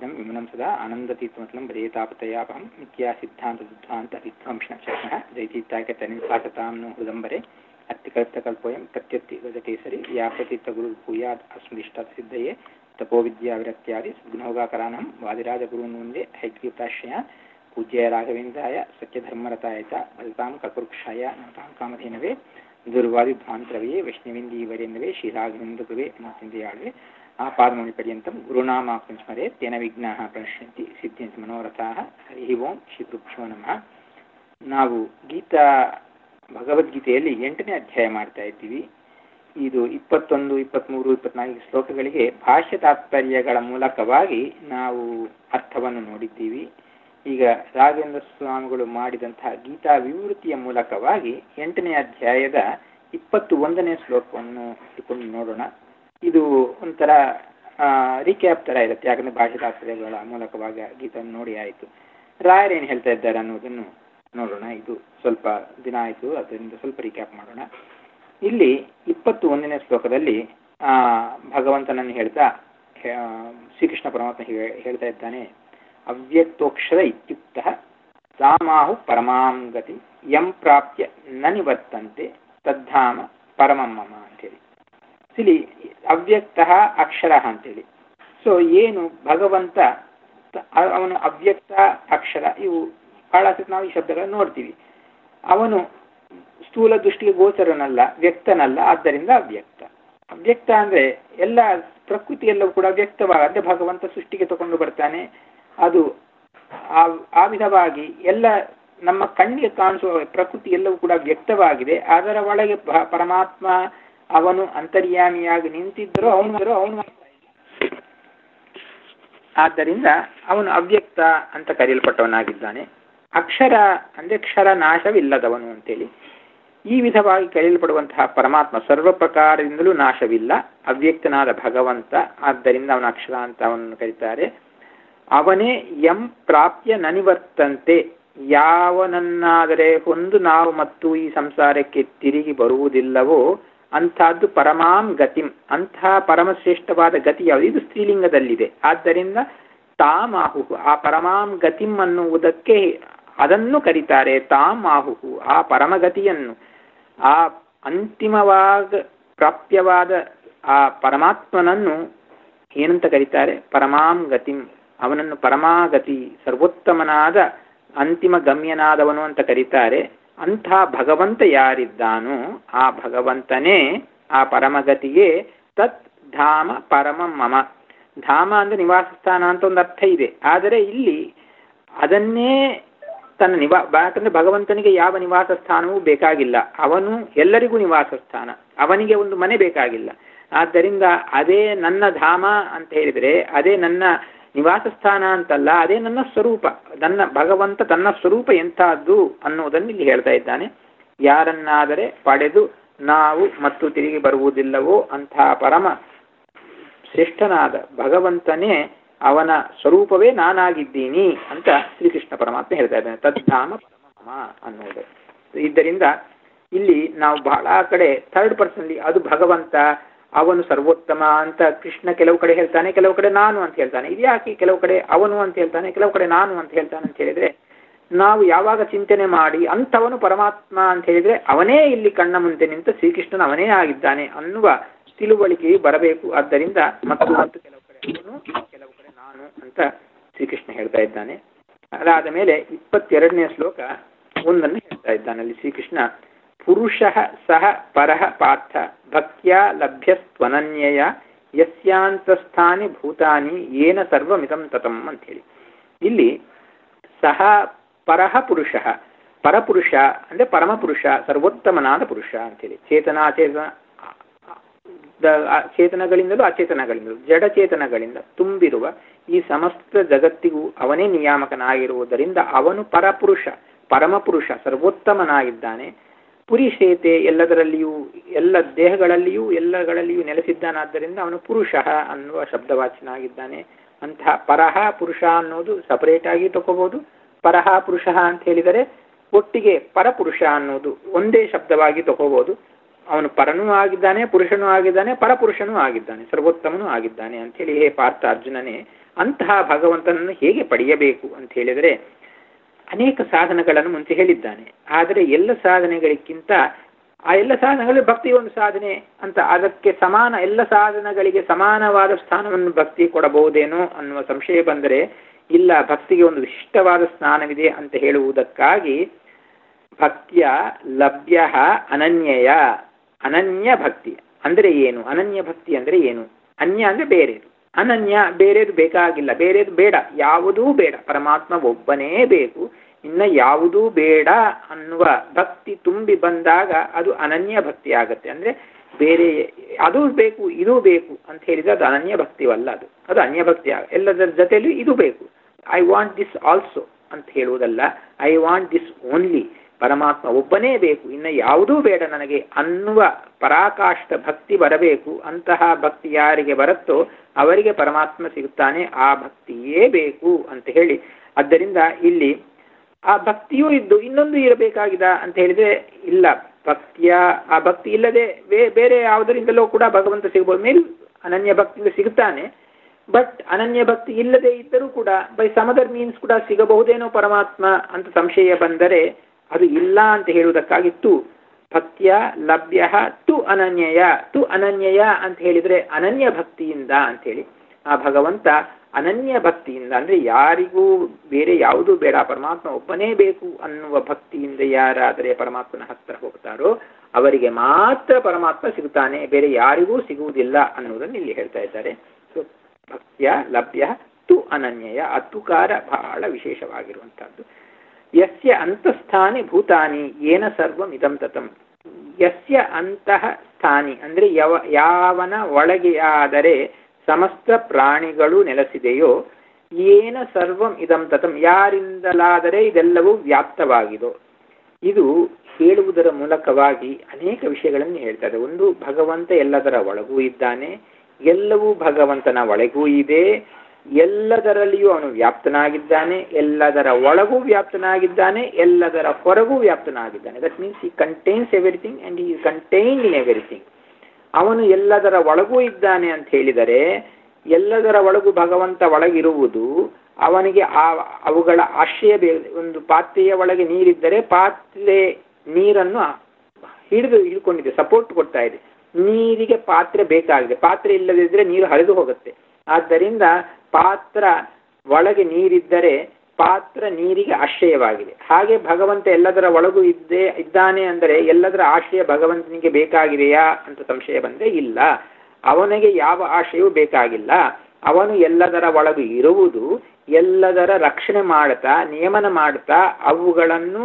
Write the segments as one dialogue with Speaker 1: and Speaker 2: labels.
Speaker 1: नित्यं विमनं सदा आनन्दतीर्थमतलं भजेतापतयापहं मिथ्या सिद्धान्तदुद्धान्त विध्वंसनशरणः जयतीत्यागतनिर्भासतां नो हृदम्बरे अत्तिकल्प्तकल्पोऽयं प्रत्यत्ति गजकेसरि व्यापतीर्थगुरुर्भूयात् अस्मदिष्टासिद्धये तपोविद्याविरक्त्यादि सद्गुणोगाकरानं वादिराजगुरून् वन्दे हैग्रीप्राश्रया पूज्याय राघवेन्द्राय सत्यधर्मरताय च भजतां कल्पवृक्षाय नमतां कामधेनवे ದುರ್ವಾದಿಧ್ವಾಂತರವೇ ವೈಷ್ಣವೇಂದೀವರೆಂದವೇ ಶ್ರೀರಾಘವೇಂದ್ರಗುರುವೇ ನಮಸ್ತಿಂದೆಯಾಳ್ವೆ ಆಪಾದಮೌಳಿಪರ್ಯಂతం ಗುರುನಾಮಾಕ್ತಿಂ ಸ್ಮರೆ ತೇನ ವಿಘ್ನಾಃ ಪ್ರಣಶ್ಯಂತಿ ಸಿದ್ಧಿಂತಿ ಮನೋರಥಾಃ ಹರಿ ಓಂ ಶ್ರೀ ಗುರುಭ್ಯೋ ನಮಃ ನಾವು ಗೀತಾ ಭಗವದ್ಗೀತೆಯಲ್ಲಿ ಎಂಟನೇ ಅಧ್ಯಾಯ ಮಾಡ್ತಾ ಇದ್ದೀವಿ ಇದು ಇಪ್ಪತ್ತೊಂದು ಇಪ್ಪತ್ತ್ಮೂರು ಇಪ್ಪತ್ನಾಲ್ಕು ಶ್ಲೋಕಗಳಿಗೆ ಭಾಷ್ಯ ತಾತ್ಪರ್ಯಗಳ ಮೂಲಕವಾಗಿ ನಾವು ಅರ್ಥವನ್ನು ನೋಡಿದ್ದೀವಿ ಈಗ ರಾಘವೇಂದ್ರ ಸ್ವಾಮಿಗಳು ಮಾಡಿದಂತಹ ಗೀತಾ ವಿವೃತ್ತಿಯ ಮೂಲಕವಾಗಿ ಎಂಟನೇ ಅಧ್ಯಾಯದ ಇಪ್ಪತ್ತು ಒಂದನೇ ಶ್ಲೋಕವನ್ನು ಇಟ್ಕೊಂಡು ನೋಡೋಣ ಇದು ಒಂಥರ ರೀಕ್ಯಾಪ್ ಥರ ಇರುತ್ತೆ ಯಾಕಂದರೆ ಭಾಷೆ ತಾತ್ಪರ್ಯಗಳ ಮೂಲಕವಾಗಿ ಗೀತವನ್ನು ನೋಡಿ ಆಯಿತು ರಾಯರೇನು ಹೇಳ್ತಾ ಇದ್ದಾರೆ ಅನ್ನೋದನ್ನು ನೋಡೋಣ ಇದು ಸ್ವಲ್ಪ ದಿನ ಆಯಿತು ಅದರಿಂದ ಸ್ವಲ್ಪ ರೀಕ್ಯಾಪ್ ಮಾಡೋಣ ಇಲ್ಲಿ ಇಪ್ಪತ್ತು ಒಂದನೇ ಶ್ಲೋಕದಲ್ಲಿ ಭಗವಂತನನ್ನು ಹೇಳ್ತಾ ಶ್ರೀಕೃಷ್ಣ ಪರಮಾತ್ಮ ಹೇಳ್ತಾ ಇದ್ದಾನೆ ಅವ್ಯಕ್ತೋಕ್ಷರ ಇತ್ಯುಕ್ತ ಸಾಮಾಹು ಪರಮಾಂ ಗತಿ ಯಂ ಪ್ರಾಪ್ಯ ನ ನಿವರ್ತಂತೆ ತದ್ಧಾಮ ಪರಮಂ ಮಮ ಅಂತೇಳಿ ಇಲ್ಲಿ ಅವ್ಯಕ್ತ ಅಕ್ಷರ ಅಂತೇಳಿ ಸೊ ಏನು ಭಗವಂತ ಅವನು ಅವ್ಯಕ್ತ ಅಕ್ಷರ ಇವು ಬಹಳ ನಾವು ಈ ಶಬ್ದಗಳನ್ನು ನೋಡ್ತೀವಿ ಅವನು ಸ್ಥೂಲ ದೃಷ್ಟಿಗೆ ಗೋಚರನಲ್ಲ ವ್ಯಕ್ತನಲ್ಲ ಆದ್ದರಿಂದ ಅವ್ಯಕ್ತ ಅವ್ಯಕ್ತ ಅಂದ್ರೆ ಎಲ್ಲ ಪ್ರಕೃತಿ ಎಲ್ಲವೂ ಕೂಡ ವ್ಯಕ್ತವಾಗದೆ ಭಗವಂತ ಸೃಷ್ಟಿಗೆ ತಗೊಂಡು ಬರ್ತಾನೆ ಅದು ಆ ವಿಧವಾಗಿ ಎಲ್ಲ ನಮ್ಮ ಕಣ್ಣಿಗೆ ಕಾಣಿಸುವ ಪ್ರಕೃತಿ ಎಲ್ಲವೂ ಕೂಡ ವ್ಯಕ್ತವಾಗಿದೆ ಅದರ ಒಳಗೆ ಪರಮಾತ್ಮ ಅವನು ಅಂತರ್ಯಾಮಿಯಾಗಿ ನಿಂತಿದ್ದರೂ ಅವನು ಅವನು ಆದ್ದರಿಂದ ಅವನು ಅವ್ಯಕ್ತ ಅಂತ ಕರೆಯಲ್ಪಟ್ಟವನಾಗಿದ್ದಾನೆ ಅಕ್ಷರ ಅಂದ್ರೆ ಕ್ಷರ ನಾಶವಿಲ್ಲದವನು ಅಂತೇಳಿ ಈ ವಿಧವಾಗಿ ಕರೆಯಲ್ಪಡುವಂತಹ ಪರಮಾತ್ಮ ಸರ್ವ ಪ್ರಕಾರದಿಂದಲೂ ನಾಶವಿಲ್ಲ ಅವ್ಯಕ್ತನಾದ ಭಗವಂತ ಆದ್ದರಿಂದ ಅವನ ಅಕ್ಷರ ಅಂತ ಅವನನ್ನು ಕರೀತಾರೆ ಅವನೇ ಎಂ ಪ್ರಾಪ್ಯ ನನಿವರ್ತಂತೆ ಯಾವನನ್ನಾದರೆ ಒಂದು ನಾವು ಮತ್ತು ಈ ಸಂಸಾರಕ್ಕೆ ತಿರುಗಿ ಬರುವುದಿಲ್ಲವೋ ಅಂಥದ್ದು ಪರಮಾಂ ಗತಿಂ ಅಂಥ ಪರಮಶ್ರೇಷ್ಠವಾದ ಗತಿ ಯಾವುದು ಇದು ಸ್ತ್ರೀಲಿಂಗದಲ್ಲಿದೆ ಆದ್ದರಿಂದ ತಾಮಾಹುಹು ಆ ಪರಮಾಂ ಗತಿಂ ಅನ್ನುವುದಕ್ಕೆ ಅದನ್ನು ಕರೀತಾರೆ ತಾಮಾಹುಹು ಆ ಪರಮಗತಿಯನ್ನು ಆ ಅಂತಿಮವಾಗ ಪ್ರಾಪ್ಯವಾದ ಆ ಪರಮಾತ್ಮನನ್ನು ಏನಂತ ಕರೀತಾರೆ ಪರಮಾಂ ಗತಿಂ ಅವನನ್ನು ಪರಮಾಗತಿ ಸರ್ವೋತ್ತಮನಾದ ಅಂತಿಮ ಗಮ್ಯನಾದವನು ಅಂತ ಕರೀತಾರೆ ಅಂಥ ಭಗವಂತ ಯಾರಿದ್ದಾನೋ ಆ ಭಗವಂತನೇ ಆ ಪರಮಗತಿಗೆ ತತ್ ಧಾಮ ಪರಮ ಮಮ ಧಾಮ ಅಂದ್ರೆ ನಿವಾಸ ಸ್ಥಾನ ಅಂತ ಒಂದು ಅರ್ಥ ಇದೆ ಆದರೆ ಇಲ್ಲಿ ಅದನ್ನೇ ತನ್ನ ನಿವಾ ಯಾಕಂದ್ರೆ ಭಗವಂತನಿಗೆ ಯಾವ ನಿವಾಸ ಸ್ಥಾನವೂ ಬೇಕಾಗಿಲ್ಲ ಅವನು ಎಲ್ಲರಿಗೂ ನಿವಾಸ ಸ್ಥಾನ ಅವನಿಗೆ ಒಂದು ಮನೆ ಬೇಕಾಗಿಲ್ಲ ಆದ್ದರಿಂದ ಅದೇ ನನ್ನ ಧಾಮ ಅಂತ ಹೇಳಿದರೆ ಅದೇ ನನ್ನ ನಿವಾಸ ಸ್ಥಾನ ಅಂತಲ್ಲ ಅದೇ ನನ್ನ ಸ್ವರೂಪ ನನ್ನ ಭಗವಂತ ತನ್ನ ಸ್ವರೂಪ ಎಂಥದ್ದು ಅನ್ನುವುದನ್ನು ಇಲ್ಲಿ ಹೇಳ್ತಾ ಇದ್ದಾನೆ ಯಾರನ್ನಾದರೆ ಪಡೆದು ನಾವು ಮತ್ತು ತಿರುಗಿ ಬರುವುದಿಲ್ಲವೋ ಅಂತಹ ಪರಮ ಶ್ರೇಷ್ಠನಾದ ಭಗವಂತನೇ ಅವನ ಸ್ವರೂಪವೇ ನಾನಾಗಿದ್ದೀನಿ ಅಂತ ಶ್ರೀಕೃಷ್ಣ ಪರಮಾತ್ಮ ಹೇಳ್ತಾ ಇದ್ದಾನೆ ತದ್ಧಾಮ ಪರಮ ಅನ್ನುವುದು ಇದರಿಂದ ಇಲ್ಲಿ ನಾವು ಬಹಳ ಕಡೆ ಥರ್ಡ್ ಪರ್ಸನ್ಲಿ ಅದು ಭಗವಂತ ಅವನು ಸರ್ವೋತ್ತಮ ಅಂತ ಕೃಷ್ಣ ಕೆಲವು ಕಡೆ ಹೇಳ್ತಾನೆ ಕೆಲವು ಕಡೆ ನಾನು ಅಂತ ಹೇಳ್ತಾನೆ ಇದು ಯಾಕೆ ಕೆಲವು ಕಡೆ ಅವನು ಅಂತ ಹೇಳ್ತಾನೆ ಕೆಲವು ಕಡೆ ನಾನು ಅಂತ ಹೇಳ್ತಾನೆ ಅಂತ ಹೇಳಿದ್ರೆ ನಾವು ಯಾವಾಗ ಚಿಂತನೆ ಮಾಡಿ ಅಂಥವನು ಪರಮಾತ್ಮ ಅಂತ ಹೇಳಿದ್ರೆ ಅವನೇ ಇಲ್ಲಿ ಕಣ್ಣ ಮುಂದೆ ನಿಂತ ಶ್ರೀಕೃಷ್ಣನ ಅವನೇ ಆಗಿದ್ದಾನೆ ಅನ್ನುವ ತಿಳುವಳಿಕೆಯು ಬರಬೇಕು ಆದ್ದರಿಂದ ಮತ್ತು ಮತ್ತು ಕೆಲವು ಕಡೆ ಅವನು ಕೆಲವು ಕಡೆ ನಾನು ಅಂತ ಶ್ರೀಕೃಷ್ಣ ಹೇಳ್ತಾ ಇದ್ದಾನೆ ಅದಾದ ಮೇಲೆ ಇಪ್ಪತ್ತೆರಡನೇ ಶ್ಲೋಕ ಒಂದನ್ನು ಹೇಳ್ತಾ ಇದ್ದಾನೆ ಅಲ್ಲಿ ಶ್ರೀಕೃಷ್ಣ ಪುರುಷ ಸಹ ಪರಃ ಪಾರ್ಥ ಭಕ್ತ್ಯಾ ಲಭ್ಯಸ್ತ್ವನನ್ಯಯ ಯಸ್ಯಾಂತಸ್ಥಾನಿ ಭೂತಾನಿ ಏನ ಸರ್ವಮಿದಂ ತತಂ ಅಂಥೇಳಿ ಇಲ್ಲಿ ಸಹ ಪರಹ ಪುರುಷ ಪರಪುರುಷ ಅಂದ್ರೆ ಪರಮಪುರುಷ ಸರ್ವೋತ್ತಮನಾದ ಪುರುಷ ಅಂತೇಳಿ ಚೇತನಾಚೇತನ ಚೇತನಗಳಿಂದಲೂ ಅಚೇತನಗಳಿಂದಲೂ ಜಡಚೇತನಗಳಿಂದ ತುಂಬಿರುವ ಈ ಸಮಸ್ತ ಜಗತ್ತಿಗೂ ಅವನೇ ನಿಯಾಮಕನಾಗಿರುವುದರಿಂದ ಅವನು ಪರಪುರುಷ ಪರಮಪುರುಷ ಸರ್ವೋತ್ತಮನಾಗಿದ್ದಾನೆ ಪುರಿಶೇತೆ ಎಲ್ಲದರಲ್ಲಿಯೂ ಎಲ್ಲ ದೇಹಗಳಲ್ಲಿಯೂ ಎಲ್ಲಗಳಲ್ಲಿಯೂ ನೆಲೆಸಿದ್ದಾನಾದ್ದರಿಂದ ಅವನು ಪುರುಷ ಅನ್ನುವ ಶಬ್ದವಾಚನಾಗಿದ್ದಾನೆ ಅಂತಹ ಪರಹ ಪುರುಷ ಅನ್ನೋದು ಸಪರೇಟ್ ಆಗಿ ತಗೋಬಹುದು ಪರಹ ಪುರುಷ ಅಂತ ಹೇಳಿದರೆ ಒಟ್ಟಿಗೆ ಪರಪುರುಷ ಅನ್ನೋದು ಒಂದೇ ಶಬ್ದವಾಗಿ ತಗೋಬಹುದು ಅವನು ಪರನೂ ಆಗಿದ್ದಾನೆ ಪುರುಷನೂ ಆಗಿದ್ದಾನೆ ಪರಪುರುಷನೂ ಆಗಿದ್ದಾನೆ ಸರ್ವೋತ್ತಮನೂ ಆಗಿದ್ದಾನೆ ಅಂಥೇಳಿ ಹೇ ಪಾರ್ಥ ಅರ್ಜುನನೇ ಅಂತಹ ಭಗವಂತನನ್ನು ಹೇಗೆ ಪಡೆಯಬೇಕು ಅಂತ ಹೇಳಿದರೆ ಅನೇಕ ಸಾಧನಗಳನ್ನು ಮುಂಚೆ ಹೇಳಿದ್ದಾನೆ ಆದರೆ ಎಲ್ಲ ಸಾಧನೆಗಳಿಗಿಂತ ಆ ಎಲ್ಲ ಸಾಧನೆಗಳು ಭಕ್ತಿ ಒಂದು ಸಾಧನೆ ಅಂತ ಅದಕ್ಕೆ ಸಮಾನ ಎಲ್ಲ ಸಾಧನಗಳಿಗೆ ಸಮಾನವಾದ ಸ್ಥಾನವನ್ನು ಭಕ್ತಿ ಕೊಡಬಹುದೇನೋ ಅನ್ನುವ ಸಂಶಯ ಬಂದರೆ ಇಲ್ಲ ಭಕ್ತಿಗೆ ಒಂದು ವಿಶಿಷ್ಟವಾದ ಸ್ಥಾನವಿದೆ ಅಂತ ಹೇಳುವುದಕ್ಕಾಗಿ ಭಕ್ತಿಯ ಲಭ್ಯ ಅನನ್ಯಯ ಅನನ್ಯ ಭಕ್ತಿ ಅಂದ್ರೆ ಏನು ಅನನ್ಯ ಭಕ್ತಿ ಅಂದ್ರೆ ಏನು ಅನ್ಯ ಅಂದ್ರೆ ಬೇರೆದು ಅನನ್ಯ ಬೇರೆದು ಬೇಕಾಗಿಲ್ಲ ಬೇರೆದು ಬೇಡ ಯಾವುದೂ ಬೇಡ ಪರಮಾತ್ಮ ಒಬ್ಬನೇ ಬೇಕು ಇನ್ನ ಯಾವುದೂ ಬೇಡ ಅನ್ನುವ ಭಕ್ತಿ ತುಂಬಿ ಬಂದಾಗ ಅದು ಅನನ್ಯ ಭಕ್ತಿ ಆಗತ್ತೆ ಅಂದ್ರೆ ಬೇರೆ ಅದು ಬೇಕು ಇದು ಬೇಕು ಅಂತ ಹೇಳಿದ್ರೆ ಅದು ಅನನ್ಯ ಭಕ್ತಿವಲ್ಲ ಅದು ಅದು ಅನ್ಯ ಭಕ್ತಿ ಆಗ ಎಲ್ಲದರ ಜೊತೆಯಲ್ಲೂ ಇದು ಬೇಕು ಐ ವಾಂಟ್ ದಿಸ್ ಆಲ್ಸೋ ಅಂತ ಹೇಳುವುದಲ್ಲ ಐ ವಾಂಟ್ ದಿಸ್ ಓನ್ಲಿ ಪರಮಾತ್ಮ ಒಬ್ಬನೇ ಬೇಕು ಇನ್ನು ಯಾವುದೂ ಬೇಡ ನನಗೆ ಅನ್ನುವ ಪರಾಕಾಷ್ಠ ಭಕ್ತಿ ಬರಬೇಕು ಅಂತಹ ಭಕ್ತಿ ಯಾರಿಗೆ ಬರುತ್ತೋ ಅವರಿಗೆ ಪರಮಾತ್ಮ ಸಿಗುತ್ತಾನೆ ಆ ಭಕ್ತಿಯೇ ಬೇಕು ಅಂತ ಹೇಳಿ ಆದ್ದರಿಂದ ಇಲ್ಲಿ ಆ ಭಕ್ತಿಯೂ ಇದ್ದು ಇನ್ನೊಂದು ಇರಬೇಕಾಗಿದ ಅಂತ ಹೇಳಿದ್ರೆ ಇಲ್ಲ ಭಕ್ತಿಯ ಆ ಭಕ್ತಿ ಇಲ್ಲದೆ ಬೇರೆ ಯಾವುದರಿಂದಲೂ ಕೂಡ ಭಗವಂತ ಸಿಗಬಹುದು ಮೇಲ್ ಅನನ್ಯ ಭಕ್ತಿಯಿಂದ ಸಿಗುತ್ತಾನೆ ಬಟ್ ಅನನ್ಯ ಭಕ್ತಿ ಇಲ್ಲದೆ ಇದ್ದರೂ ಕೂಡ ಬೈ ಸಮದರ್ ಮೀನ್ಸ್ ಕೂಡ ಸಿಗಬಹುದೇನೋ ಪರಮಾತ್ಮ ಅಂತ ಸಂಶಯ ಬಂದರೆ ಅದು ಇಲ್ಲ ಅಂತ ಹೇಳುವುದಕ್ಕಾಗಿ ತು ಭಕ್ತಿಯ ಲಭ್ಯ ತು ಅನನ್ಯಯ ತು ಅನನ್ಯಯ ಅಂತ ಹೇಳಿದ್ರೆ ಅನನ್ಯ ಭಕ್ತಿಯಿಂದ ಅಂತ ಹೇಳಿ ಆ ಭಗವಂತ ಅನನ್ಯ ಭಕ್ತಿಯಿಂದ ಅಂದ್ರೆ ಯಾರಿಗೂ ಬೇರೆ ಯಾವುದೂ ಬೇಡ ಪರಮಾತ್ಮ ಒಬ್ಬನೇ ಬೇಕು ಅನ್ನುವ ಭಕ್ತಿಯಿಂದ ಯಾರಾದರೆ ಪರಮಾತ್ಮನ ಹತ್ತಿರ ಹೋಗ್ತಾರೋ ಅವರಿಗೆ ಮಾತ್ರ ಪರಮಾತ್ಮ ಸಿಗುತ್ತಾನೆ ಬೇರೆ ಯಾರಿಗೂ ಸಿಗುವುದಿಲ್ಲ ಅನ್ನುವುದನ್ನು ಇಲ್ಲಿ ಹೇಳ್ತಾ ಇದ್ದಾರೆ ಸೊ ಭಕ್ತಿಯ ಲಭ್ಯ ತು ಅನನ್ಯಯ ಅತುಕಾರ ಬಹಳ ವಿಶೇಷವಾಗಿರುವಂತಹದ್ದು ಯಸ್ಯ ಅಂತಸ್ಥಾನಿ ಭೂತಾನಿ ಏನ ಸರ್ವಂ ಇದಂ ತತಂ ಯಸ್ಯ ಅಂತಃ ಸ್ಥಾನಿ ಅಂದ್ರೆ ಯಾವ ಯಾವನ ಒಳಗೆ ಆದರೆ ಸಮಸ್ತ ಪ್ರಾಣಿಗಳು ನೆಲೆಸಿದೆಯೋ ಏನ ಸರ್ವಂ ಇದಂ ತತಂ ಯಾರಿಂದಲಾದರೆ ಇದೆಲ್ಲವೂ ವ್ಯಾಪ್ತವಾಗಿದೋ ಇದು ಹೇಳುವುದರ ಮೂಲಕವಾಗಿ ಅನೇಕ ವಿಷಯಗಳನ್ನು ಹೇಳ್ತಾರೆ ಒಂದು ಭಗವಂತ ಎಲ್ಲದರ ಒಳಗೂ ಇದ್ದಾನೆ ಎಲ್ಲವೂ ಭಗವಂತನ ಒಳಗೂ ಇದೆ ಎಲ್ಲದರಲ್ಲಿಯೂ ಅವನು ವ್ಯಾಪ್ತನಾಗಿದ್ದಾನೆ ಎಲ್ಲದರ ಒಳಗೂ ವ್ಯಾಪ್ತನಾಗಿದ್ದಾನೆ ಎಲ್ಲದರ ಹೊರಗೂ ವ್ಯಾಪ್ತನಾಗಿದ್ದಾನೆ that means he contains everything and he contained in everything ಅವನು ಎಲ್ಲದರ ಒಳಗೂ ಇದ್ದಾನೆ ಅಂತ ಹೇಳಿದರೆ ಎಲ್ಲದರ ಒಳಗೂ ಭಗವಂತ ಒಳಗಿರುವುದು ಅವನಿಗೆ ಆ ಅವುಗಳ ಆಶ್ರಯ ಒಂದು ಪಾತ್ರೆಯ ಒಳಗೆ ನೀರಿದ್ದರೆ ಪಾತ್ರೆ ನೀರನ್ನು ಹಿಡಿದು ಹಿಡ್ಕೊಂಡಿದೆ ಸಪೋರ್ಟ್ ಕೊಡ್ತಾ ಇದೆ ನೀರಿಗೆ ಪಾತ್ರೆ ಬೇಕಾಗಿದೆ ಪಾತ್ರೆ ಇಲ್ಲದಿದ್ದರೆ ನೀರು ಹರಿದು ಹೋಗುತ್ತೆ ಆದ್ದರಿಂದ ಪಾತ್ರ ಒಳಗೆ ನೀರಿದ್ದರೆ ಪಾತ್ರ ನೀರಿಗೆ ಆಶ್ರಯವಾಗಿದೆ ಹಾಗೆ ಭಗವಂತ ಎಲ್ಲದರ ಒಳಗೂ ಇದ್ದೇ ಇದ್ದಾನೆ ಅಂದರೆ ಎಲ್ಲದರ ಆಶ್ರಯ ಭಗವಂತನಿಗೆ ಬೇಕಾಗಿದೆಯಾ ಅಂತ ಸಂಶಯ ಬಂದರೆ ಇಲ್ಲ ಅವನಿಗೆ ಯಾವ ಆಶ್ರಯವೂ ಬೇಕಾಗಿಲ್ಲ ಅವನು ಎಲ್ಲದರ ಒಳಗೂ ಇರುವುದು ಎಲ್ಲದರ ರಕ್ಷಣೆ ಮಾಡುತ್ತಾ ನಿಯಮನ ಮಾಡುತ್ತಾ ಅವುಗಳನ್ನು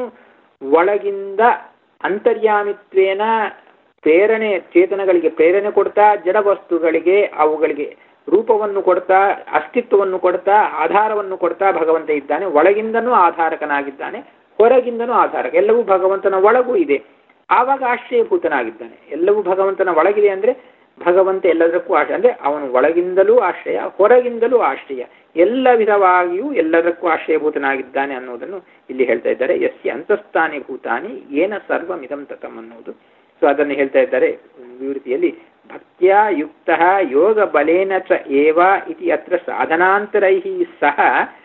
Speaker 1: ಒಳಗಿಂದ ಅಂತರ್ಯಾಮಿತ್ವೇನ ಪ್ರೇರಣೆ ಚೇತನಗಳಿಗೆ ಪ್ರೇರಣೆ ಕೊಡ್ತಾ ಜಡ ವಸ್ತುಗಳಿಗೆ ಅವುಗಳಿಗೆ ರೂಪವನ್ನು ಕೊಡ್ತಾ ಅಸ್ತಿತ್ವವನ್ನು ಕೊಡ್ತಾ ಆಧಾರವನ್ನು ಕೊಡ್ತಾ ಭಗವಂತ ಇದ್ದಾನೆ ಒಳಗಿಂದನೂ ಆಧಾರಕನಾಗಿದ್ದಾನೆ ಹೊರಗಿಂದನೂ ಆಧಾರಕ ಎಲ್ಲವೂ ಭಗವಂತನ ಒಳಗೂ ಇದೆ ಆವಾಗ ಆಶ್ರಯಭೂತನಾಗಿದ್ದಾನೆ ಎಲ್ಲವೂ ಭಗವಂತನ ಒಳಗಿದೆ ಅಂದ್ರೆ ಭಗವಂತ ಎಲ್ಲದಕ್ಕೂ ಆಶ್ರಯ ಅಂದ್ರೆ ಅವನು ಒಳಗಿಂದಲೂ ಆಶ್ರಯ ಹೊರಗಿಂದಲೂ ಆಶ್ರಯ ಎಲ್ಲ ವಿಧವಾಗಿಯೂ ಎಲ್ಲದಕ್ಕೂ ಆಶ್ರಯಭೂತನಾಗಿದ್ದಾನೆ ಅನ್ನೋದನ್ನು ಇಲ್ಲಿ ಹೇಳ್ತಾ ಇದ್ದಾರೆ ಯಸ್ಯ ಅಂತಸ್ಥಾನಿ ಭೂತಾನಿ ಏನ ಸರ್ವಮಿದಂ ತತಂ ಅನ್ನುವುದು ಸೊ ಅದನ್ನು ಹೇಳ್ತಾ ಇದ್ದಾರೆ ವಿವೃತಿಯಲ್ಲಿ ಭಕ್ತಿಯ ಯುಕ್ತ ಯೋಗ ಬಲೇನ ಚ ಏವ ಇತಿ ಅತ್ರ ಸಾಧನಾಂತರೈ ಸಹ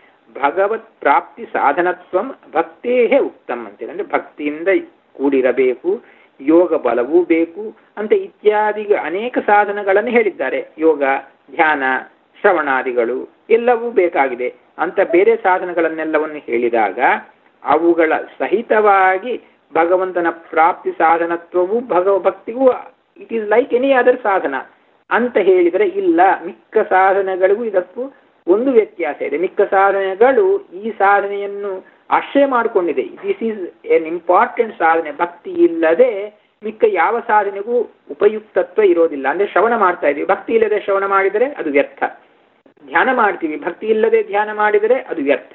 Speaker 1: ಭಗವತ್ ಪ್ರಾಪ್ತಿ ಸಾಧನತ್ವಂ ಭಕ್ತೇ ಉಕ್ತಂ ಅಂತೇಳಿ ಅಂದ್ರೆ ಭಕ್ತಿಯಿಂದ ಕೂಡಿರಬೇಕು ಯೋಗ ಬಲವೂ ಬೇಕು ಅಂತ ಇತ್ಯಾದಿ ಅನೇಕ ಸಾಧನಗಳನ್ನು ಹೇಳಿದ್ದಾರೆ ಯೋಗ ಧ್ಯಾನ ಶ್ರವಣಾದಿಗಳು ಎಲ್ಲವೂ ಬೇಕಾಗಿದೆ ಅಂತ ಬೇರೆ ಸಾಧನಗಳನ್ನೆಲ್ಲವನ್ನು ಹೇಳಿದಾಗ ಅವುಗಳ ಸಹಿತವಾಗಿ ಭಗವಂತನ ಪ್ರಾಪ್ತಿ ಸಾಧನತ್ವವು ಭಗವ ಭಕ್ತಿಗೂ it is like any other ಸಾಧನ ಅಂತ ಹೇಳಿದರೆ ಇಲ್ಲ ಮಿಕ್ಕ ಸಾಧನೆಗಳಿಗೂ ಇದಕ್ಕೂ ಒಂದು ವ್ಯತ್ಯಾಸ ಇದೆ ಮಿಕ್ಕ ಸಾಧನೆಗಳು ಈ ಸಾಧನೆಯನ್ನು ಆಶ್ರಯ ಮಾಡಿಕೊಂಡಿದೆ ದಿಸ್ ಈಸ್ ಎನ್ ಇಂಪಾರ್ಟೆಂಟ್ ಸಾಧನೆ ಭಕ್ತಿ ಇಲ್ಲದೆ ಮಿಕ್ಕ ಯಾವ ಸಾಧನೆಗೂ ಉಪಯುಕ್ತತ್ವ ಇರೋದಿಲ್ಲ ಅಂದ್ರೆ ಶ್ರವಣ ಮಾಡ್ತಾ ಇದೀವಿ ಭಕ್ತಿ ಇಲ್ಲದೆ ಶ್ರವಣ ಮಾಡಿದರೆ ಅದು ವ್ಯರ್ಥ ಧ್ಯಾನ ಮಾಡ್ತೀವಿ ಭಕ್ತಿ ಇಲ್ಲದೆ ಧ್ಯಾನ ಮಾಡಿದರೆ ಅದು ವ್ಯರ್ಥ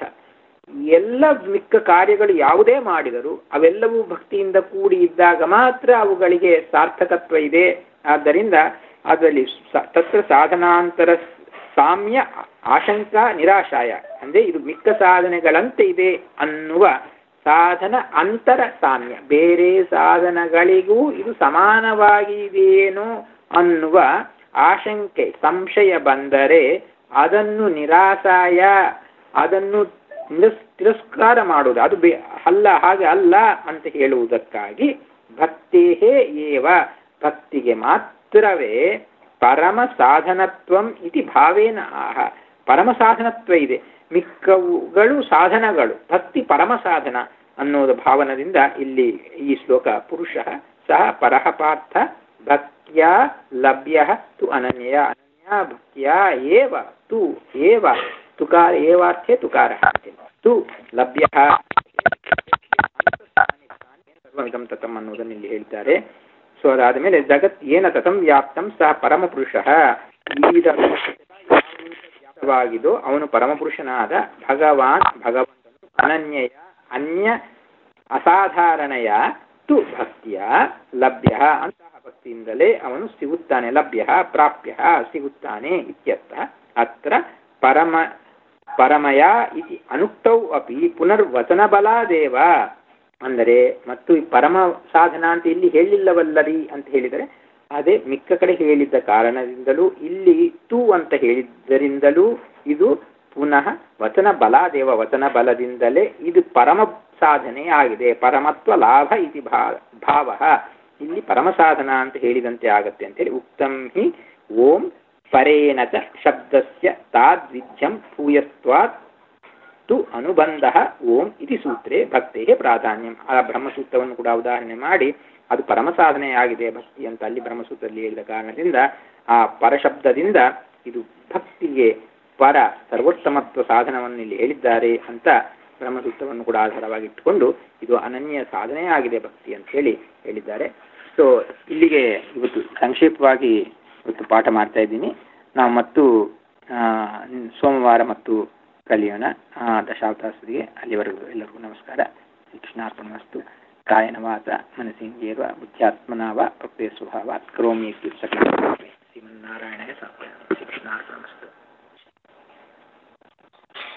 Speaker 1: ಎಲ್ಲ ಮಿಕ್ಕ ಕಾರ್ಯಗಳು ಯಾವುದೇ ಮಾಡಿದರೂ ಅವೆಲ್ಲವೂ ಭಕ್ತಿಯಿಂದ ಕೂಡಿ ಇದ್ದಾಗ ಮಾತ್ರ ಅವುಗಳಿಗೆ ಸಾರ್ಥಕತ್ವ ಇದೆ ಆದ್ದರಿಂದ ಅದರಲ್ಲಿ ತತ್ರ ಸಾಧನಾಂತರ ಸಾಮ್ಯ ಆಶಂಕ ನಿರಾಶಾಯ ಅಂದ್ರೆ ಇದು ಮಿಕ್ಕ ಸಾಧನೆಗಳಂತೆ ಇದೆ ಅನ್ನುವ ಸಾಧನ ಅಂತರ ಸಾಮ್ಯ ಬೇರೆ ಸಾಧನಗಳಿಗೂ ಇದು ಸಮಾನವಾಗಿ ಇದೆಯೇನೋ ಅನ್ನುವ ಆಶಂಕೆ ಸಂಶಯ ಬಂದರೆ ಅದನ್ನು ನಿರಾಸಾಯ ಅದನ್ನು ನಿರಸ್- ತಿರಸ್ಕಾರ ಮಾಡುವುದು ಅದು ಬೇ ಅಲ್ಲ ಹಾಗೆ ಅಲ್ಲ ಅಂತ ಹೇಳುವುದಕ್ಕಾಗಿ ಭಕ್ತೇಹೇ ಏವ ಭಕ್ತಿಗೆ ಮಾತ್ರವೇ ಪರಮ ಸಾಧನತ್ವಂ ಇತಿ ಭಾವೇನ ಆಹ ಪರಮ ಸಾಧನತ್ವ ಇದೆ ಮಿಕ್ಕವುಗಳು ಸಾಧನಗಳು ಭಕ್ತಿ ಪರಮ ಸಾಧನ ಅನ್ನೋದು ಭಾವನದಿಂದ ಇಲ್ಲಿ ಈ ಶ್ಲೋಕ ಪುರುಷ ಸಹ ಪರಹ ಪಾರ್ಥ ಭಕ್ತ್ಯಾ ಲಭ್ಯ ತು ಅನನ್ಯ ಅನನ್ಯ ಭಕ್ತ್ಯಾ ಏವ ತು ಏವ ತುಕಾರ ಏವಾರ್ಥೆ ತುಕಾರ ತು ಲಭ್ಯ ಸರ್ವಮಿದಂ ತತಂ ಅನ್ನೋದನ್ನು ಇಲ್ಲಿ ಹೇಳ್ತಾರೆ ಸೊ ಅದಾದ ಮೇಲೆ ಜಗತ್ ಏನ ತತಂ ವ್ಯಾಪ್ತಂ ಸಹ ಪರಮಪುರುಷ ಈ ವ್ಯಾಪ್ತವಾಗಿದೋ ಅವನು ಪರಮಪುರುಷನಾದ ಭಗವಾನ್ ಭಗವಂತನು ಅನನ್ಯಯ ಅನ್ಯ ಅಸಾಧಾರಣಯ ತು ಭಕ್ತಿಯ ಲಭ್ಯ ಅಂತಹ ಭಕ್ತಿಯಿಂದಲೇ ಅವನು ಸಿಗುತ್ತಾನೆ ಲಭ್ಯ ಪ್ರಾಪ್ಯ ಸಿಗುತ್ತಾನೆ ಇತ್ಯರ್ಥ ಅತ್ರ ಪರಮ ಪರಮಯ ಇತಿ ಅನುಕ್ತೌ ಅಪಿ ಪುನರ್ವಚನಬಲಾದೇವ ಅಂದರೆ ಮತ್ತು ಈ ಪರಮ ಸಾಧನ ಅಂತ ಇಲ್ಲಿ ಹೇಳಿಲ್ಲವಲ್ಲರಿ ಅಂತ ಹೇಳಿದರೆ ಅದೇ ಮಿಕ್ಕ ಕಡೆ ಹೇಳಿದ್ದ ಕಾರಣದಿಂದಲೂ ಇಲ್ಲಿ ತು ಅಂತ ಹೇಳಿದ್ದರಿಂದಲೂ ಇದು ಪುನಃ ವಚನ ಬಲಾದೇವ ವಚನ ಬಲದಿಂದಲೇ ಇದು ಪರಮ ಸಾಧನೆ ಆಗಿದೆ ಪರಮತ್ವ ಲಾಭ ಇತಿ ಭಾ ಭಾವ ಇಲ್ಲಿ ಪರಮ ಸಾಧನ ಅಂತ ಹೇಳಿದಂತೆ ಆಗತ್ತೆ ಅಂತೇಳಿ ಉಕ್ತಂ ಹಿ ಓಂ ಪರೇಣ ಚ ಶಬ್ದಸ್ಯ ತಾದ್ವಿಧ್ಯಂ ಭೂಯಸ್ತ್ವಾತ್ ತು ಅನುಬಂಧ ಓಂ ಇತಿ ಸೂತ್ರೇ ಭಕ್ತಿಗೆ ಪ್ರಾಧಾನ್ಯಂ ಆ ಬ್ರಹ್ಮಸೂತ್ರವನ್ನು ಕೂಡ ಉದಾಹರಣೆ ಮಾಡಿ ಅದು ಪರಮ ಸಾಧನೆ ಆಗಿದೆ ಭಕ್ತಿ ಅಂತ ಅಲ್ಲಿ ಬ್ರಹ್ಮಸೂತ್ರದಲ್ಲಿ ಹೇಳಿದ ಕಾರಣದಿಂದ ಆ ಪರಶಬ್ದದಿಂದ ಇದು ಭಕ್ತಿಗೆ ಪರ ಸರ್ವೋತ್ತಮತ್ವ ಸಾಧನವನ್ನು ಇಲ್ಲಿ ಹೇಳಿದ್ದಾರೆ ಅಂತ ಬ್ರಹ್ಮಸೂತ್ರವನ್ನು ಕೂಡ ಆಧಾರವಾಗಿ ಇಟ್ಟುಕೊಂಡು ಇದು ಅನನ್ಯ ಸಾಧನೆ ಆಗಿದೆ ಭಕ್ತಿ ಅಂತ ಹೇಳಿ ಹೇಳಿದ್ದಾರೆ ಸೊ ಇಲ್ಲಿಗೆ ಇವತ್ತು ಸಂಕ್ಷೇಪವಾಗಿ ಇವತ್ತು ಪಾಠ ಮಾಡ್ತಾ ಇದ್ದೀನಿ ನಾವು ಮತ್ತು ಆ, ಸೋಮವಾರ ಮತ್ತು ಕಲಿಯೋಣ ಆ, ದಶಾವತಾರರಿಗೆ ಅಲ್ಲಿವರೆಗೂ ಎಲ್ಲರಿಗೂ ನಮಸ್ಕಾರ ಕೃಷ್ಣಾರ್ಪಣಮಸ್ತು ಕಾಯನ ವಾಚ ಮನಸ್ಸಿಂಗೇವ ಬುದ್ಧ್ಯಾತ್ಮನ ವ ಪ್ರಕೃತಿಯ ಸ್ವಭಾವ ಕರೋಮಿ ಶ್ರೀಮನ್ನಾರಾಯಣ ಕೃಷ್ಣಾರ್ಪಣಮಸ್ತು